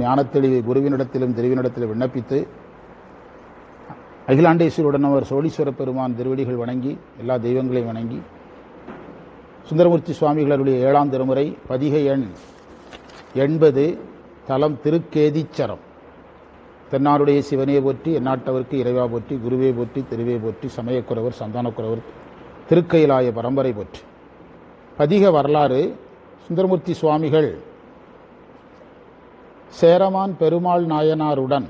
ஞானத்தெளிவை குருவினிடத்திலும் திருவினிடத்திலும் விண்ணப்பித்து அகிலாண்டேஸ்வருடன் அவர் சோழீஸ்வர பெருமான் திருவடிகள் வணங்கி எல்லா தெய்வங்களையும் வணங்கி சுந்தரமூர்த்தி சுவாமிகளுடைய ஏழாம் திருமுறை பதிகை எண் எண்பது தலம் திருக்கேதீச்சரம் தென்னாருடைய சிவனே போற்றி எந்நாட்டவருக்கு இறைவா போற்றி குருவே போற்றி திருவே போற்றி சமயக்குறவர் சந்தானக்குறவர் திருக்கைலாய பரம்பரை போற்றி பதிக வரலாறு சுந்தரமூர்த்தி சுவாமிகள் சேரமான் பெருமாள் நாயனாருடன்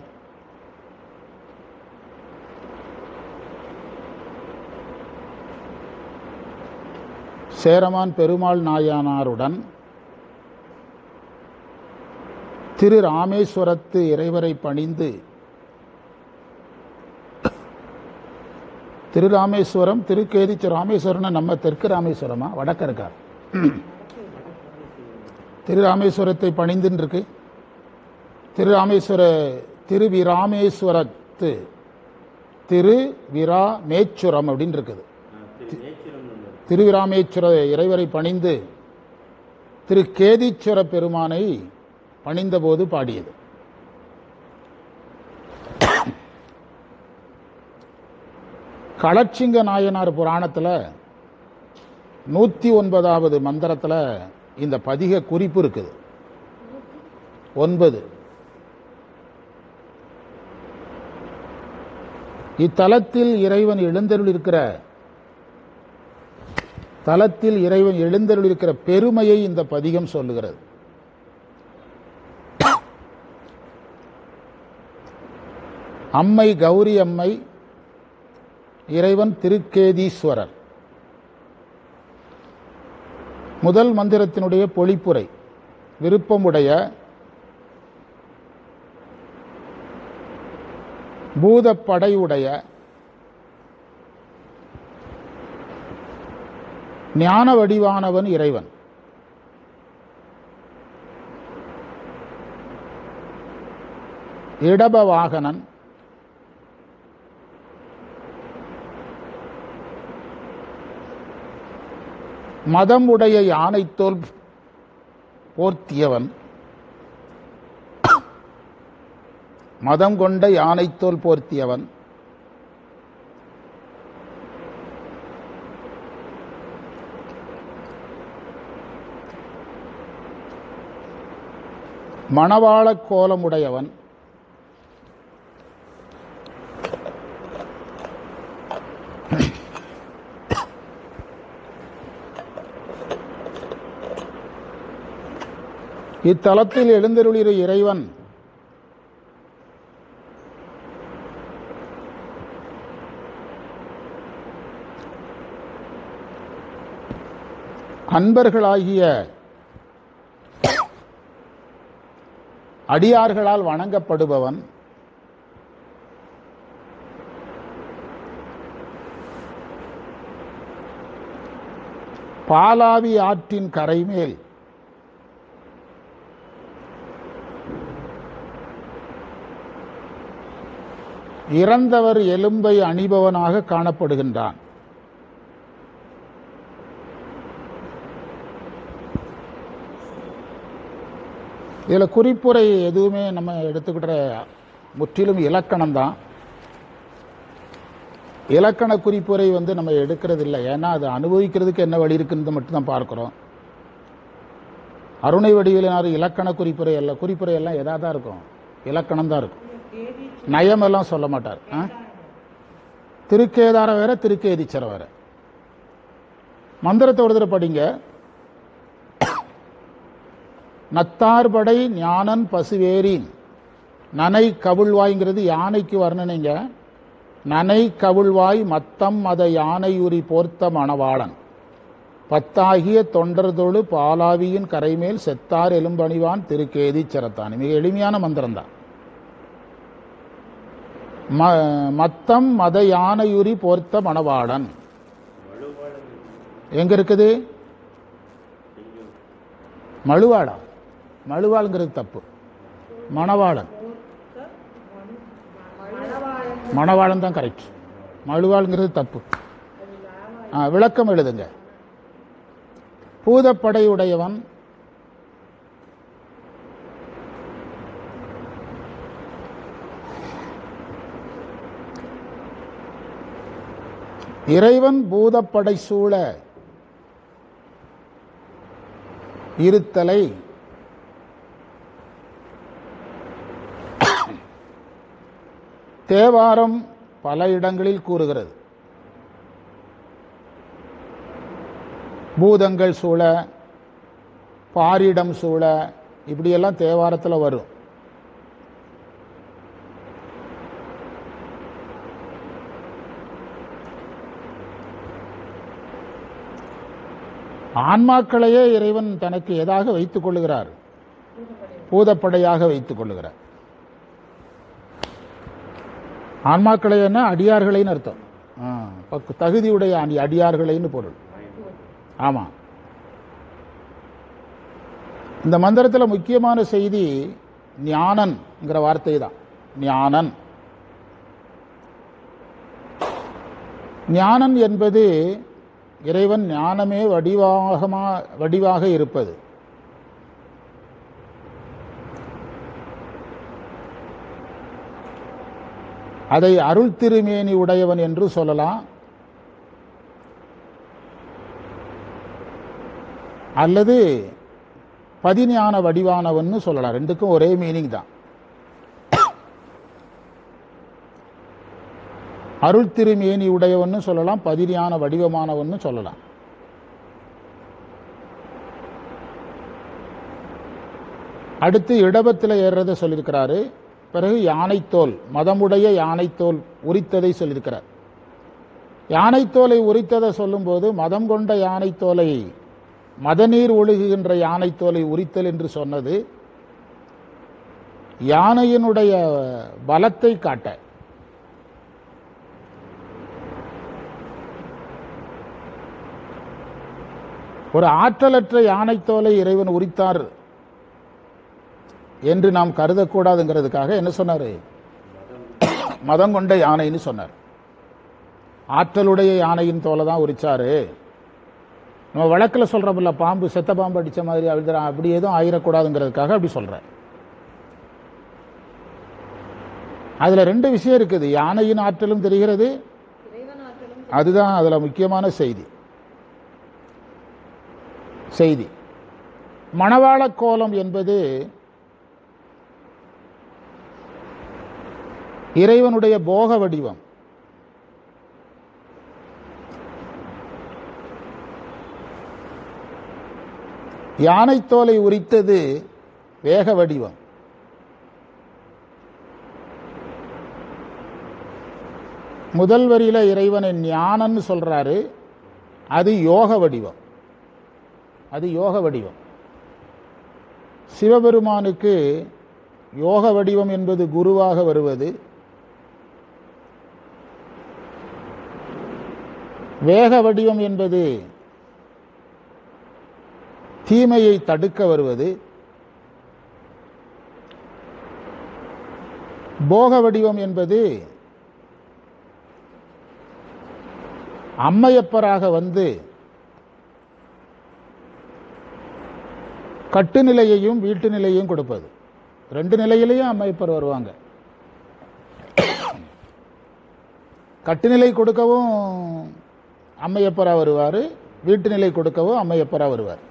சேரமான் பெருமாள் நாயனாருடன் திரு ராமேஸ்வரத்து இறைவரை பணிந்து திரு ராமேஸ்வரம் திருக்கேதிச்சு ராமேஸ்வரம்னா நம்ம தெற்கு ராமேஸ்வரமா வடக்க இருக்கார் திரு ராமேஸ்வரத்தை பணிந்துன்னு இருக்கு திரு ராமேஸ்வர திருவிராமேஸ்வரத்து திரு விராமேச்சுரம் அப்படின்னு இருக்குது திருவிராமேஸ்வர இறைவரை பணிந்து திரு கேதீஸ்வர பெருமானை பணிந்தபோது பாடியது களச்சிங்க நாயனார் புராணத்தில் நூற்றி ஒன்பதாவது மந்திரத்தில் இந்த பதிக குறிப்பு இருக்குது ஒன்பது இத்தலத்தில் இறைவன் எழுந்தருள் இருக்கிற தலத்தில் இறைவன் எழுந்தருள் இருக்கிற பெருமையை இந்த பதிகம் சொல்லுகிறது அம்மை கௌரி அம்மை இறைவன் திருக்கேதீஸ்வரர் முதல் மந்திரத்தினுடைய பொழிப்புரை விருப்பமுடைய பூதப்படையுடைய ஞான வடிவானவன் இறைவன் இடப வாகனன் மதம் உடைய யானைத்தோல் போர்த்தியவன் மதம் கொண்ட யானைத்தோல் போர்த்தியவன் மணவாளக் கோலமுடையவன் இத்தலத்தில் எழுந்தருளிற இறைவன் அன்பர்களாகிய அடியார்களால் வணங்கப்படுபவன் பாலாவி ஆற்றின் கரைமேல் இறந்தவர் எலும்பை அணிபவனாக காணப்படுகின்றான் இதில் குறிப்புரை எதுவுமே நம்ம எடுத்துக்கிட்ட முற்றிலும் இலக்கணம் தான் இலக்கண குறிப்புரை வந்து நம்ம எடுக்கிறது இல்லை ஏன்னா அது அனுபவிக்கிறதுக்கு என்ன வழி இருக்குன்னு மட்டும்தான் பார்க்குறோம் அருணை வடிவிலினார் இலக்கண குறிப்புரை எல்லாம் குறிப்புரை எல்லாம் எதாக தான் இருக்கும் இலக்கணம் தான் இருக்கும் நயமெல்லாம் சொல்ல மாட்டார் ஆ? திருக்கேதாரம் வேற திருக்கேதீச்சரம் வேற மந்திரத்தை ஒரு தடவை படிங்க நத்தார்படை ஞானன் பசுவேரின் நனை கவிழ்வாய்ங்கிறது யானைக்கு வர்ணனைங்க நனை கவிழ்வாய் மத்தம் மத யானையுரி போர்த்த மணவாளன் பத்தாகிய தொண்டர்தொழு பாலாவியின் கரைமேல் செத்தார் எலும்பணிவான் திருக்கேதி சிரத்தான் மிக எளிமையான மந்திரம் தான் மத்தம் மத யானையுரி போர்த்த மணவாளன் எங்க இருக்குது மழுவாடா மழுவாளுங்கிறது தப்பு மணவாளன் மணவாளன் தான் கரெக்ட் மழுவாளுங்கிறது தப்பு ஆ, விளக்கம் எழுதுங்க பூதப்படையுடையவன் இறைவன் பூதப்படை சூழ இருத்தலை தேவாரம் பல இடங்களில் கூறுகிறது பூதங்கள் சூழ பாரிடம் சூழ இப்படியெல்லாம் தேவாரத்தில் வரும் ஆன்மாக்களையே இறைவன் தனக்கு எதாக வைத்துக் கொள்ளுகிறார் பூதப்படையாக வைத்துக் கொள்ளுகிறார் ஆன்மாக்களை என்ன அடியார்களைன்னு அர்த்தம் ஆ, பக்கு- தகுதியுடைய அடி அடியார்களைன்னு பொருள் ஆமா இந்த மந்திரத்தில் முக்கியமான செய்தி ஞானன்ங்கிற வார்த்தை தான் ஞானன் ஞானன் என்பது இறைவன் ஞானமே வடிவாகமா வடிவாக இருப்பது அதை அருள் திருமேனி உடையவன் என்று சொல்லலாம் அல்லது பதிஞான வடிவானவன்னு சொல்லலாம் ரெண்டுக்கும் ஒரே மீனிங் தான் அருள் திருமேனி உடையவன்னு சொல்லலாம் பதிஞான வடிவமானவன்னு சொல்லலாம் அடுத்து இடபத்தில் ஏறுறதை சொல்லியிருக்கிறாரு பிறகு யானைத்தோல் மதமுடைய யானைத்தோல் உரித்ததை சொல்லியிருக்கிறார் யானைத்தோலை உரித்ததை சொல்லும்போது மதம் கொண்ட யானைத்தோலை மதநீர் ஒழுகுகின்ற யானைத்தோலை உரித்தல் என்று சொன்னது யானையினுடைய பலத்தை காட்ட ஒரு ஆற்றலற்ற யானைத்தோலை இறைவன் உரித்தார் என்று நாம் கருதக்கூடாதுங்கிறதுக்காக என்ன சொன்னாரு மதம் கொண்ட யானைன்னு சொன்னார் ஆற்றலுடைய யானையின் தோலை தான் உரிச்சாரு நம்ம வழக்கில் சொல்றோம்ல பாம்பு செத்த பாம்பு அடிச்ச மாதிரி அழுதுறான் அப்படி எதுவும் ஆயிடக்கூடாதுங்கிறதுக்காக அப்படி சொல்றேன் அதுல ரெண்டு விஷயம் இருக்குது யானையின் ஆற்றலும் தெரிகிறது இறைவன் ஆற்றலும் அதுதான் அதுல முக்கியமான செய்தி செய்தி மணவாள கோலம் என்பது இறைவனுடைய போக வடிவம் யானைத்தோலை உரித்தது வேக வடிவம் முதல் வரியில இறைவனை ஞானன்னு சொல்றாரு அது யோக வடிவம் அது யோக வடிவம் சிவபெருமானுக்கு யோக வடிவம் என்பது குருவாக வருவது வேக வடிவம் என்பது தீமையை தடுக்க வருவது போக வடிவம் என்பது அம்மையப்பராக வந்து கட்டுநிலையையும் வீட்டு நிலையையும் கொடுப்பது ரெண்டு நிலையிலையும் அம்மையப்பர் வருவாங்க கட்டுநிலை கொடுக்கவும் அம்மையப்பரா வருவார் வீட்டு நிலை கொடுக்கவும் அம்மையப்பரா வருவார்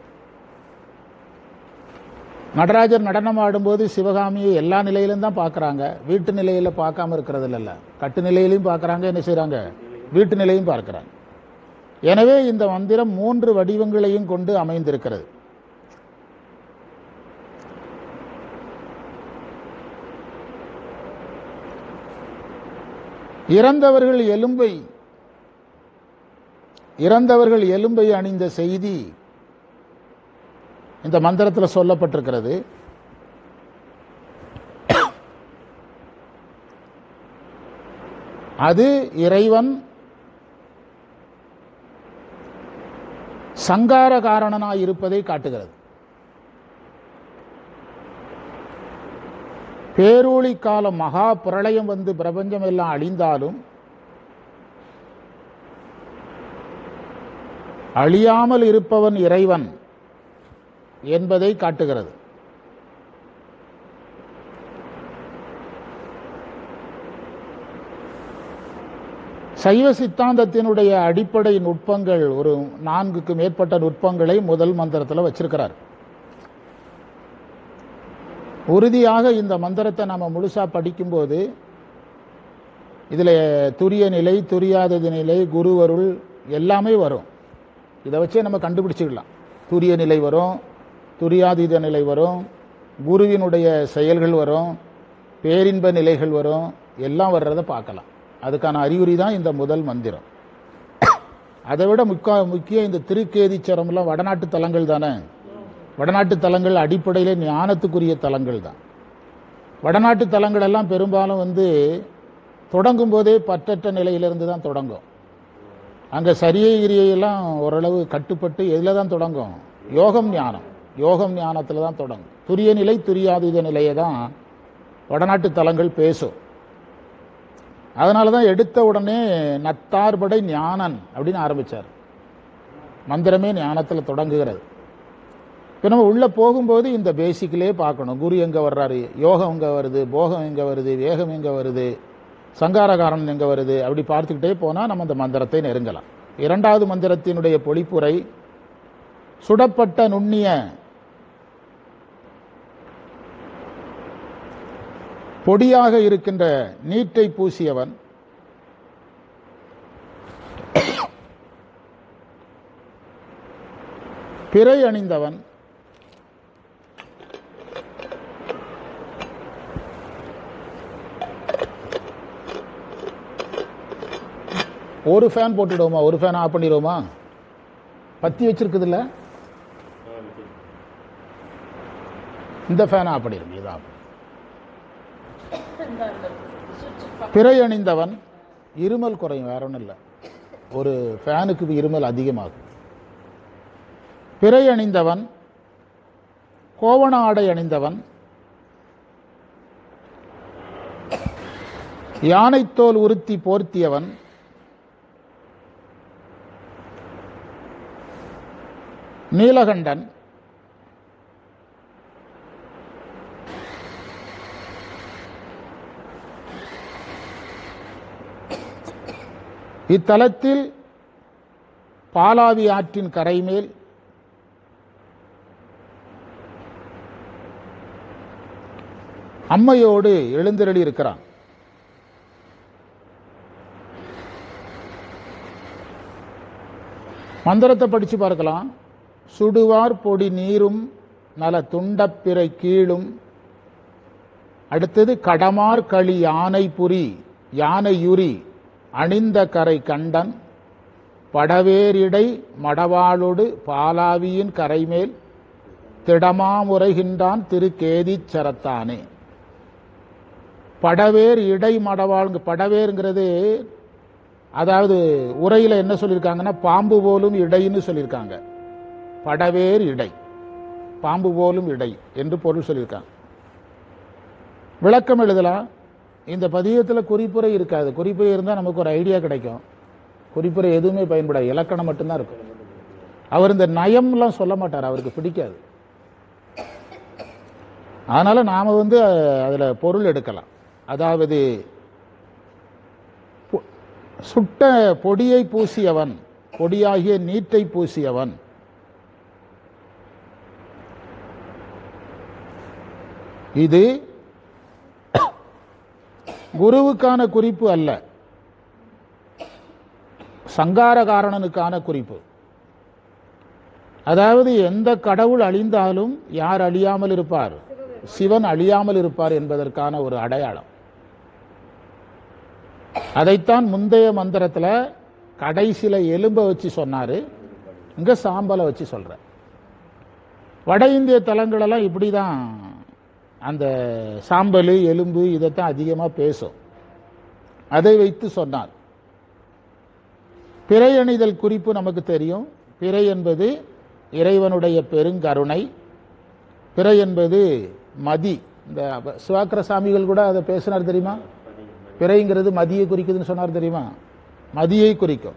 நடராஜர் நடனம் ஆடும்போது சிவகாமியை எல்லா நிலையிலும் தான் பார்க்குறாங்க வீட்டு நிலையில் பார்க்காம இருக்கிறது இல்லைல்ல கட்டு நிலையிலையும் பார்க்குறாங்க என்ன செய்கிறாங்க வீட்டு நிலையும் பார்க்குறாங்க எனவே இந்த மந்திரம் மூன்று வடிவங்களையும் கொண்டு அமைந்திருக்கிறது இறந்தவர்கள் எலும்பை இறந்தவர்கள் எலும்பை அணிந்த செய்தி இந்த மந்திரத்தில் சொல்லப்பட்டிருக்கிறது அது இறைவன் சங்கார காரணனாய் இருப்பதை காட்டுகிறது பேரூழி காலம் மகா பிரளயம் வந்து பிரபஞ்சம் எல்லாம் அழிந்தாலும் அழியாமல் இருப்பவன் இறைவன் என்பதை காட்டுகிறது சைவ சித்தாந்தத்தினுடைய அடிப்படை நுட்பங்கள் ஒரு நான்குக்கு மேற்பட்ட நுட்பங்களை முதல் மந்திரத்தில் வச்சிருக்கிறார் உறுதியாக இந்த மந்திரத்தை நம்ம முழுசா படிக்கும்போது இதில் துரிய நிலை துரியாதது நிலை குருவருள் எல்லாமே வரும் இதை வச்சே நம்ம கண்டுபிடிச்சிக்கலாம் துரிய நிலை வரும் துரியாதீத நிலை வரும் குருவினுடைய செயல்கள் வரும் பேரின்ப நிலைகள் வரும் எல்லாம் வர்றதை பார்க்கலாம் அதுக்கான அறிகுறி தான் இந்த முதல் மந்திரம் அதை விட முக்கா முக்கிய இந்த திருக்கேதீச்சரம்லாம் வடநாட்டு தலங்கள் தானே வடநாட்டு தலங்கள் அடிப்படையில் ஞானத்துக்குரிய தலங்கள் தான் வடநாட்டு தலங்கள் எல்லாம் பெரும்பாலும் வந்து தொடங்கும் போதே பற்றற்ற நிலையிலிருந்து தான் தொடங்கும் அங்கே சரியை கிரியையெல்லாம் ஓரளவு கட்டுப்பட்டு எதில் தான் தொடங்கும் யோகம் ஞானம் யோகம் ஞானத்தில் தான் தொடங்கும் துரிய நிலை துரியாதீத நிலையை தான் வடநாட்டு தலங்கள் பேசும் அதனால தான் எடுத்த உடனே நத்தார்படை ஞானன் அப்படின்னு ஆரம்பிச்சார் மந்திரமே ஞானத்தில் தொடங்குகிறது இப்போ நம்ம உள்ளே போகும்போது இந்த பேசிக்கிலே பார்க்கணும் குரு எங்கே வர்றாரு யோகம் எங்கே வருது போகம் எங்கே வருது வேகம் எங்கே வருது சங்காரகாரன் எங்கே வருது அப்படி பார்த்துக்கிட்டே போனால் நம்ம அந்த மந்திரத்தை நெருங்கலாம் இரண்டாவது மந்திரத்தினுடைய பொழிப்புரை சுடப்பட்ட நுண்ணிய பொடியாக இருக்கின்ற நீட்டை பூசியவன் பிறை அணிந்தவன் ஒரு ஃபேன் போட்டுடுவோமா ஒரு ஃபேன் ஆஃப் பண்ணிடுவோமா பத்தி வச்சிருக்குதுல்ல இந்த ஃபேன் ஆஃப் பண்ணிடுங்க இது ஆஃப் பிறை அணிந்தவன் இருமல் குறையும் வேற ஒன்றும் இல்லை ஒரு ஃபேனுக்கு இருமல் அதிகமாகும் பிறை அணிந்தவன் கோவண ஆடை அணிந்தவன் யானைத்தோல் உருத்தி போர்த்தியவன் நீலகண்டன் இத்தலத்தில் பாலாவி ஆற்றின் கரைமேல் அம்மையோடு எழுந்தருளி இருக்கிறான் மந்திரத்தை படிச்சு பார்க்கலாம் சுடுவார் பொடி நீரும் நல துண்டப்பிறை கீழும் அடுத்தது கடமார் களி யானை புரி யானையுரி அணிந்த கரை கண்டன் படவேரிடை மடவாளொடு பாலாவியின் கரைமேல் திடமாமுறைகின்றான் திருக்கேதிச் சரத்தானே படவேர் இடை மடவாள் படவேருங்கிறது அதாவது உரையில் என்ன சொல்லியிருக்காங்கன்னா பாம்பு போலும் இடைன்னு சொல்லியிருக்காங்க படவேர் இடை பாம்பு போலும் இடை என்று பொருள் சொல்லியிருக்காங்க விளக்கம் எழுதலாம் இந்த பதியத்தில் குறிப்புரை இருக்காது குறிப்புரை இருந்தால் நமக்கு ஒரு ஐடியா கிடைக்கும் குறிப்புரை எதுவுமே பயன்படாது இலக்கணம் மட்டும்தான் இருக்கும் அவர் இந்த நயம்லாம் சொல்ல மாட்டார் அவருக்கு பிடிக்காது அதனால நாம வந்து அதில் பொருள் எடுக்கலாம் அதாவது பொ- சுட்ட பொடியை பூசியவன் பொடியாகிய நீட்டை பூசியவன் இது குருவுக்கான குறிப்பு அல்ல சங்காரகாரணனுக்கான குறிப்பு அதாவது எந்த கடவுள் அழிந்தாலும் யார் அழியாமல் இருப்பார் சிவன் அழியாமல் இருப்பார் என்பதற்கான ஒரு அடையாளம் அதைத்தான் முந்தைய மந்திரத்துல கடைசியில எலும்பை வச்சு சொன்னாரு இங்க சாம்பலை வச்சு சொல்ற வட இந்திய தலங்களெல்லாம் இப்படிதான் அந்த சாம்பல் எலும்பு இதைத்தான் அதிகமா பேசும் அதை வைத்து சொன்னார் பிறை அணிதல் குறிப்பு நமக்கு தெரியும் பிறை என்பது இறைவனுடைய பெருங்கருணை பிறை என்பது மதி இந்த அப்ப சிவாக்கர சாமிகள் கூட அதை பேசினார் தெரியுமா பிறைங்கிறது மதியை குறிக்குதுன்னு சொன்னார் தெரியுமா மதியை குறிக்கும்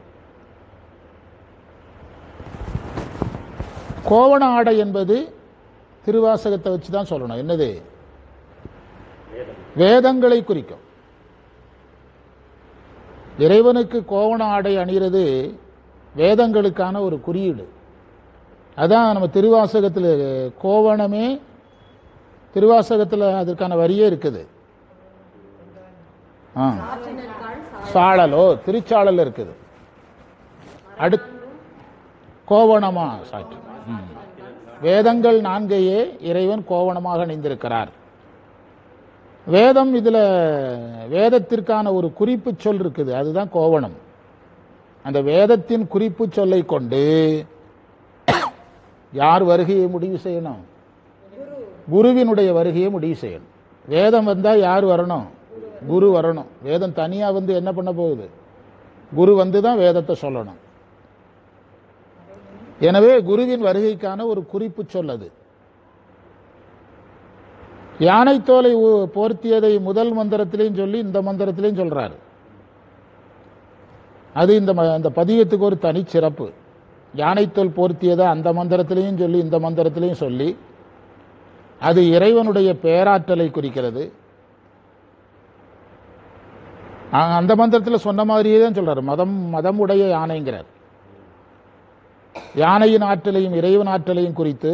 கோவண ஆடை என்பது திருவாசகத்தை வச்சு தான் சொல்லணும் என்னது வேதங்களை குறிக்கும் இறைவனுக்கு கோவண ஆடை அணிகிறது வேதங்களுக்கான ஒரு குறியீடு அதான் நம்ம திருவாசகத்தில் கோவணமே திருவாசகத்தில் அதற்கான வரியே இருக்குது ஆ சாழலோ திருச்சாழல் இருக்குது அடுத் கோவணமா சாட்சி ம். வேதங்கள் நான்கையே இறைவன் கோவணமாக அணிந்திருக்கிறார் வேதம் இதுல வேதத்திற்கான ஒரு குறிப்பு சொல் இருக்குது அதுதான் கோவணம் அந்த வேதத்தின் குறிப்பு சொல்லை கொண்டு யார் வருகையை முடிவு செய்யணும் குருவினுடைய வருகையை முடிவு செய்யணும் வேதம் வந்தா யார் வரணும் குரு வரணும் வேதம் தனியா வந்து என்ன பண்ண போகுது குரு வந்து தான் வேதத்தை சொல்லணும் எனவே குருவின் வருகைக்கான ஒரு குறிப்பு சொல் அது யானை தோலை உ- போர்த்தியதை முதல் மந்திரத்திலையும் சொல்லி இந்த மந்திரத்திலையும் சொல்றாரு அது இந்த ம- அந்த பதியத்துக்கு ஒரு தனிச்சிறப்பு யானைத்தோல் போர்த்தியதை அந்த மந்திரத்திலையும் சொல்லி இந்த மந்திரத்திலையும் சொல்லி அது இறைவனுடைய பேராற்றலை குறிக்கிறது ஆ- அந்த மந்திரத்தில் சொன்ன மாதிரியே தான் சொல்றாரு மதம் மதம் உடைய யானைங்கிறார் யானையின் ஆற்றலையும் இறைவன் ஆற்றலையும் குறித்து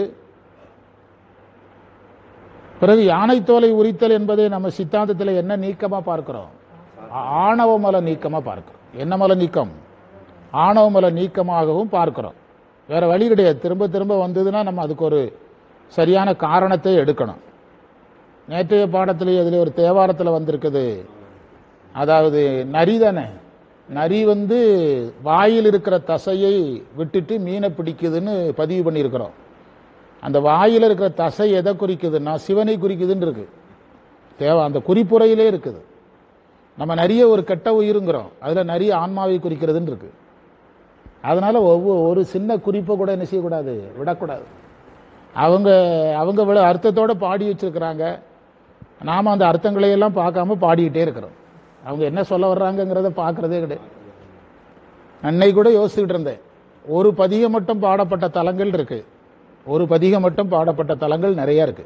பிறகு யானை தோலை உரித்தல் என்பதை நம்ம சித்தாந்தத்தில் என்ன நீக்கமா பார்க்கிறோம் ஆ- ஆணவ மல நீக்கமா பார்க்கிறோம் என்ன மல நீக்கம் ஆணவ மல நீக்கமாகவும் பார்க்கிறோம் வேற வழி கிடையாது திரும்ப திரும்ப வந்ததுன்னா நம்ம அதுக்கு ஒரு சரியான காரணத்தை எடுக்கணும் நேற்றைய பாடத்திலேயே அதில் ஒரு தேவாரத்தில் வந்திருக்குது அதாவது நரி தானே நரி வந்து வாயில் இருக்கிற தசையை விட்டுட்டு மீனை பிடிக்குதுன்னு பதிவு பண்ணியிருக்கிறோம் அந்த வாயில் இருக்கிற தசை எதை குறிக்குதுன்னா சிவனை குறிக்குதுன்னு இருக்கு தேவை அந்த குறிப்புரையிலே இருக்குது நம்ம நிறைய ஒரு கெட்ட உயிருங்கிறோம் அதில் நிறைய ஆன்மாவை குறிக்கிறதுன்னு இருக்கு அதனால ஒவ்வொரு ஒரு சின்ன குறிப்பை கூட என்ன செய்யக்கூடாது விடக்கூடாது அவங்க அவங்க விட அர்த்தத்தோட பாடி வச்சிருக்கிறாங்க நாம அந்த அர்த்தங்களை எல்லாம் பார்க்காம பாடிக்கிட்டே இருக்கிறோம் அவங்க என்ன சொல்ல வர்றாங்கங்கிறத பார்க்கறதே கிடையாது அன்னைக்கு கூட யோசிச்சுக்கிட்டு இருந்தேன் ஒரு பதிகம் மட்டும் பாடப்பட்ட தலங்கள் இருக்கு ஒரு பதிகம் மட்டும் பாடப்பட்ட தலங்கள் நிறைய இருக்கு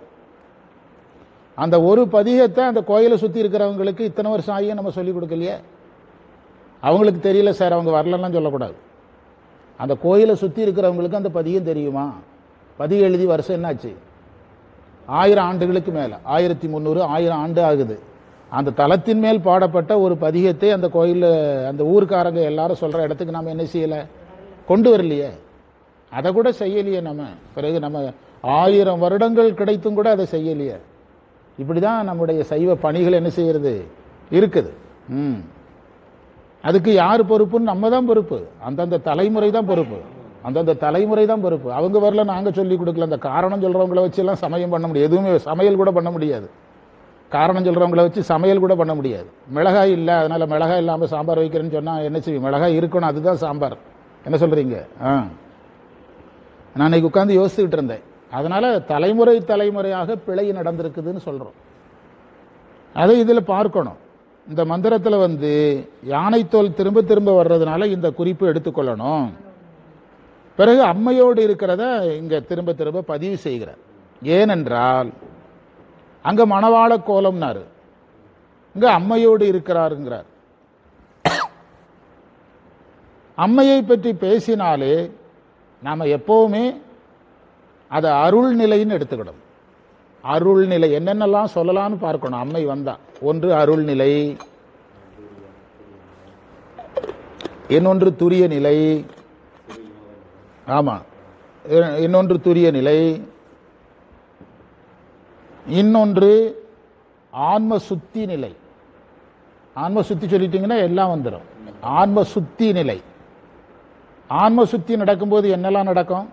அந்த ஒரு பதிகத்தை அந்த கோயிலை சுத்தி இருக்கிறவங்களுக்கு இத்தனை வருஷம் ஆகியும் நம்ம சொல்லிக் கொடுக்கலையே அவங்களுக்கு தெரியல சார் அவங்க வரலன்னு சொல்லக்கூடாது அந்த கோயிலை சுத்தி இருக்கிறவங்களுக்கு அந்த பதிகம் தெரியுமா பதிகம் எழுதி வருஷம் என்னாச்சு ஆயிரம் ஆண்டுகளுக்கு மேல ஆயிரத்தி முந்நூறு ஆயிரம் ஆண்டு ஆகுது அந்த தலத்தின் மேல் பாடப்பட்ட ஒரு பதிகத்தை அந்த கோயில்ல அந்த ஊர்க்காரங்க எல்லாரும் சொல்ற இடத்துக்கு நாம என்ன செய்யல கொண்டு வரலையே அதை கூட செய்யலையே நம்ம பிறகு நம்ம ஆயிரம் வருடங்கள் கிடைத்தும் கூட அதை செய்யலையே இப்படிதான் நம்முடைய சைவ பணிகள் என்ன செய்யறது இருக்குது ம் அதுக்கு யார் பொறுப்புன்னு நம்ம தான் பொறுப்பு அந்தந்த தலைமுறை தான் பொறுப்பு அந்தந்த தலைமுறை தான் பொறுப்பு அவங்க வரல நாங்க சொல்லி கொடுக்கல அந்த காரணம் சொல்றவங்கள வச்சு எல்லாம் சமயம் பண்ண முடியாது எதுவுமே சமையல் கூட பண்ண முடியாது காரணம் சொல்றவங்கள வச்சு சமையல் கூட பண்ண முடியாது மிளகாய் இல்லை அதனால மிளகாய் இல்லாம சாம்பார் வைக்கிறேன்னு சொன்னா என்ன செய்யும் மிளகாய் இருக்கணும் அதுதான் சாம்பார் என்ன சொல்றீங்க ஆ நான் இன்னைக்கு உட்கார்ந்து யோசிச்சுக்கிட்டு இருந்தேன் அதனால தலைமுறை தலைமுறையாக பிழை நடந்திருக்குதுன்னு சொல்றோம் அதை இதுல பார்க்கணும் இந்த மந்திரத்துல வந்து யானைத்தோல் திரும்ப திரும்ப வர்றதுனால இந்த குறிப்பு எடுத்துக்கொள்ளணும் பிறகு அம்மையோடு இருக்கிறத இங்க திரும்ப திரும்ப பதிவு செய்கிறார் ஏனென்றால் அங்க மணவாள கோலம்னாரு இங்க அம்மையோடு இருக்கிறாருங்கிறார் அம்மையை பற்றி பேசினாலே நாம எப்பவுமே அதை அருள் நிலைன்னு எடுத்துக்கிடும் அருள் நிலை என்னென்னலாம் சொல்லலாம்னு பார்க்கணும் அம்மை வந்தா ஒன்று அருள் நிலை இன்னொன்று துரிய நிலை ஆமா இ- இன்னொன்று துரிய நிலை இன்னொன்று ஆன்ம சுத்தி நிலை ஆன்ம சுத்தி சொல்லிட்டீங்கன்னா எல்லாம் வந்துடும் ஆன்ம சுத்தி நிலை ஆன்ம சுத்தி நடக்கும்போது என்னெல்லாம் நடக்கும்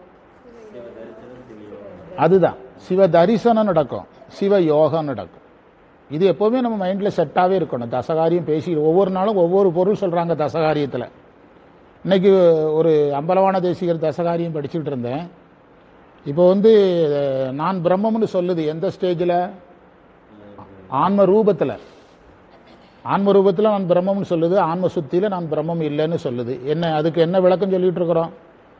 அதுதான் சிவ தரிசனம் நடக்கும் சிவ யோகம் நடக்கும் இது எப்பவுமே நம்ம மைண்ட்ல செட்டாவே இருக்கணும் தசகாரியம் பேசி ஒவ்வொரு நாளும் ஒவ்வொரு பொருள் சொல்றாங்க தசகாரியத்துல இன்னைக்கு ஒரு அம்பலவான தேசிகர் தசகாரியம் படிச்சுட்டு இருந்தேன் இப்போ வந்து அஹ், நான் பிரம்மம்னு சொல்லுது எந்த ஸ்டேஜில் ஆன்ம ரூபத்தில் ஆன்ம ரூபத்தில் நான் பிரம்மம்னு சொல்லுது ஆன்ம சுத்தியில் நான் பிரம்மம் இல்லைன்னு சொல்லுது என்ன அதுக்கு என்ன விளக்கம் சொல்லிட்டு இருக்கிறோம்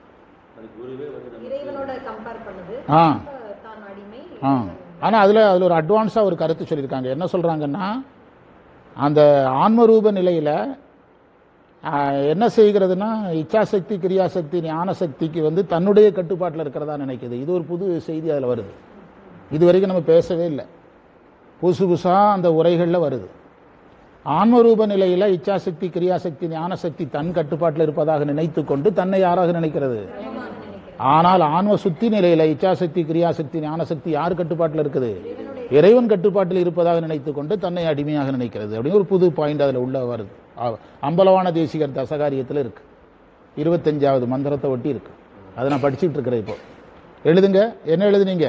இறைவனோட கம்பேர் பண்ணுது ஆ அப்ப தான் அடிமை ஆ ஆனால் அதில் அதில் ஒரு அட்வான்ஸாக ஒரு கருத்து சொல்லியிருக்காங்க என்ன சொல்கிறாங்கன்னா அந்த ஆன்மரூப நிலையில் ஆஹ், என்ன செய்கிறதுனா இச்சாசக்தி கிரியாசக்தி ஞானசக்திக்கு வந்து தன்னுடைய கட்டுப்பாட்டில் இருக்கிறதா நினைக்குது இது ஒரு புது செய்தி அதில் வருது இது வரைக்கும் நம்ம பேசவே இல்லை புதுசு புதுசாக அந்த உரைகளில் வருது ஆன்மரூப நிலையில் இச்சாசக்தி கிரியாசக்தி ஞானசக்தி தன் கட்டுப்பாட்டில் இருப்பதாக நினைத்து கொண்டு தன்னை யாராக நினைக்கிறது ஆனால் ஆன்ம சுத்தி நிலையில இச்சாசக்தி கிரியாசக்தி ஞானசக்தி யார் கட்டுப்பாட்டில் இருக்குது இறைவன் கட்டுப்பாட்டில் இருப்பதாக நினைத்து கொண்டு தன்னை அடிமையாக நினைக்கிறது அப்படின்னு ஒரு புது பாயிண்ட் அதில் உள்ள வருது அ- அம்பலவான தேசிகர் தசகாரியத்தில் இருக்கு இருபத்தஞ்சாவது மந்திரத்தை ஒட்டி இருக்கு அதை நான் படிச்சுட்டு இருக்கிறேன் இப்போ எழுதுங்க என்ன எழுதுனீங்க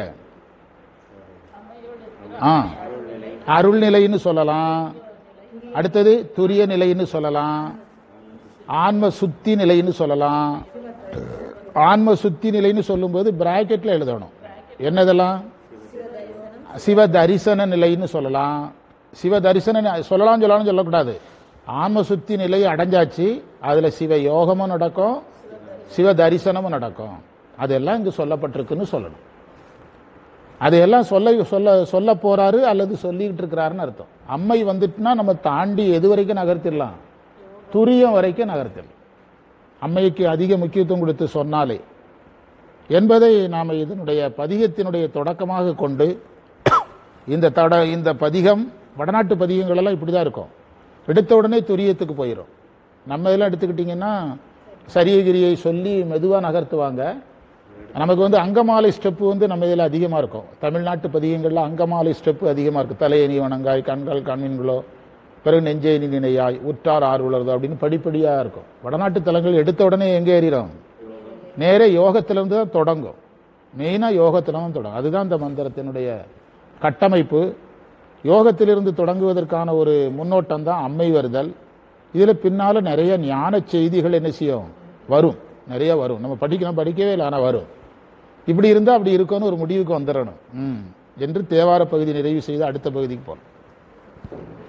ஆ அருள் நிலைன்னு சொல்லலாம் அடுத்தது துரிய நிலைன்னு சொல்லலாம் ஆன்ம சுத்தி நிலைன்னு சொல்லலாம் ஆன்ம சுத்தி நிலைன்னு சொல்லும்போது பிராக்கெட்ல எழுதணும் என்னதெல்லாம் சிவ தரிசன நிலைன்னு சொல்லலாம் சிவ தரிசன நி- சொல்லலாம் சொல்லலாம் சொல்லக்கூடாது ஆன்ம சுத்தி நிலையை அடைஞ்சாச்சு அதுல சிவ யோகமும் நடக்கும் சிவ தரிசனமும் நடக்கும் அதெல்லாம் இங்கு சொல்லப்பட்டிருக்குன்னு சொல்லணும் அதையெல்லாம் சொல்ல சொல்ல சொல்ல போறாரு அல்லது சொல்லிக்கிட்டு இருக்கிறாருன்னு அர்த்தம் அம்மை வந்துட்டுனா நம்ம தாண்டி எது வரைக்கும் நகர்த்திடலாம் துரியம் வரைக்கும் நகர்த்திடலாம் அம்மைக்கு அதிக முக்கியத்துவம் கொடுத்து சொன்னாலே என்பதை நாம் இதனுடைய பதிகத்தினுடைய தொடக்கமாக கொண்டு இந்த தட இந்த பதிகம் வடநாட்டு பதிகங்கள் எல்லாம் இப்படி தான் இருக்கும் எடுத்த உடனே துரியத்துக்கு போயிடும் நம்ம இதெல்லாம் எடுத்துக்கிட்டிங்கன்னா சரியகிரியை சொல்லி மெதுவாக நகர்த்துவாங்க நமக்கு வந்து அங்கமாலை ஸ்டெப்பு வந்து நம்ம இதில் அதிகமாக இருக்கும் தமிழ்நாட்டு பதிகங்களில் அங்கமாலை ஸ்டெப்பு அதிகமாக இருக்கும் தலையணி வணங்காய் கண்கள் கண்மீன்களோ பிறகு நெஞ்சேனி நினையாய் உற்றார் ஆர்வலர்தோ அப்படின்னு படிப்படியாக இருக்கும் வடநாட்டு தலங்கள் எடுத்த உடனே எங்கே ஏறிடும் நேரே யோகத்திலிருந்து தான் தொடங்கும் மெயினாக யோகத்தில் தான் தொடங்கும் அதுதான் இந்த மந்திரத்தினுடைய கட்டமைப்பு யோகத்திலிருந்து தொடங்குவதற்கான ஒரு முன்னோட்டம் தான் அம்மை வருதல் இதில் பின்னால் நிறைய ஞான செய்திகள் என்ன செய்யும் வரும் நிறைய வரும் நம்ம படிக்கணும் படிக்கவே இல்லை ஆனால் வரும் இப்படி இருந்தால் அப்படி இருக்கும்னு ஒரு முடிவுக்கு வந்துடணும் ம் என்று தேவார பகுதி நிறைவு செய்து அடுத்த பகுதிக்கு போகணும்